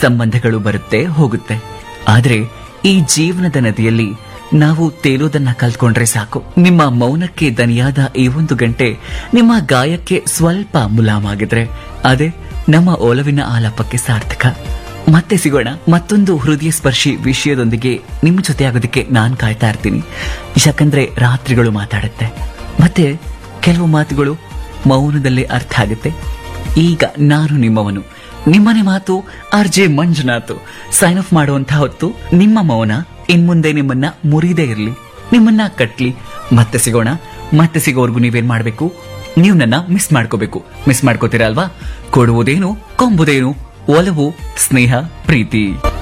ಸಂಬಂಧಗಳು ಬರುತ್ತೆ ಹೋಗುತ್ತೆ ಆದ್ರೆ ಈ ಜೀವನದ ನದಿಯಲ್ಲಿ ನಾವು ತೇಲೋದನ್ನ ಕಲ್ತ್ಕೊಂಡ್ರೆ ಸಾಕು ನಿಮ್ಮ ಮೌನಕ್ಕೆ ದನಿಯಾದ ಈ ಒಂದು ಗಂಟೆ ನಿಮ್ಮ ಗಾಯಕ್ಕೆ ಸ್ವಲ್ಪ ಮುಲಾಮಾಗಿದ್ರೆ ಅದೇ ನಮ್ಮ ಒಲವಿನ ಆಲಾಪಕ್ಕೆ ಸಾರ್ಥಕ ಮತ್ತೆ ಸಿಗೋಣ ಮತ್ತೊಂದು ಹೃದಯ ಸ್ಪರ್ಶಿ ವಿಷಯದೊಂದಿಗೆ ನಿಮ್ಮ ಜೊತೆ ಆಗೋದಕ್ಕೆ ನಾನ್ ಕಾಯ್ತಾ ಇರ್ತೀನಿ ಯಾಕಂದ್ರೆ ರಾತ್ರಿಗಳು ಮಾತಾಡುತ್ತೆ ಮತ್ತೆ ಕೆಲವು ಮಾತುಗಳು ಮೌನದಲ್ಲೇ ಅರ್ಥ ಆಗುತ್ತೆ ಈಗ ನಾನು ನಿಮ್ಮವನು ನಿಮ್ಮನೆ ಮಾತು R J Manjunath sign off ಮಾಡುವಂತಹ ಹೊತ್ತು ನಿಮ್ಮ ಮೌನ ಇನ್ಮುಂದೆ ನಿಮ್ಮನ್ನ ಮುರಿದೇ ಇರಲಿ ನಿಮ್ಮನ್ನ ಕಟ್ಲಿ ಮತ್ತೆ ಸಿಗೋಣ ಮತ್ತೆ ಸಿಗೋವರೆಗೂ ನೀವೇನ್ ಮಾಡ್ಬೇಕು ನೀವು ನನ್ನ ಮಿಸ್ ಮಾಡ್ಕೋಬೇಕು ಮಿಸ್ ಮಾಡ್ಕೋತೀರಾ ಅಲ್ವಾ ಕೊಡುವುದೇನು ಕೊಂಬುದೇನು ಒಲವು ಸ್ನೇಹ ಪ್ರೀತಿ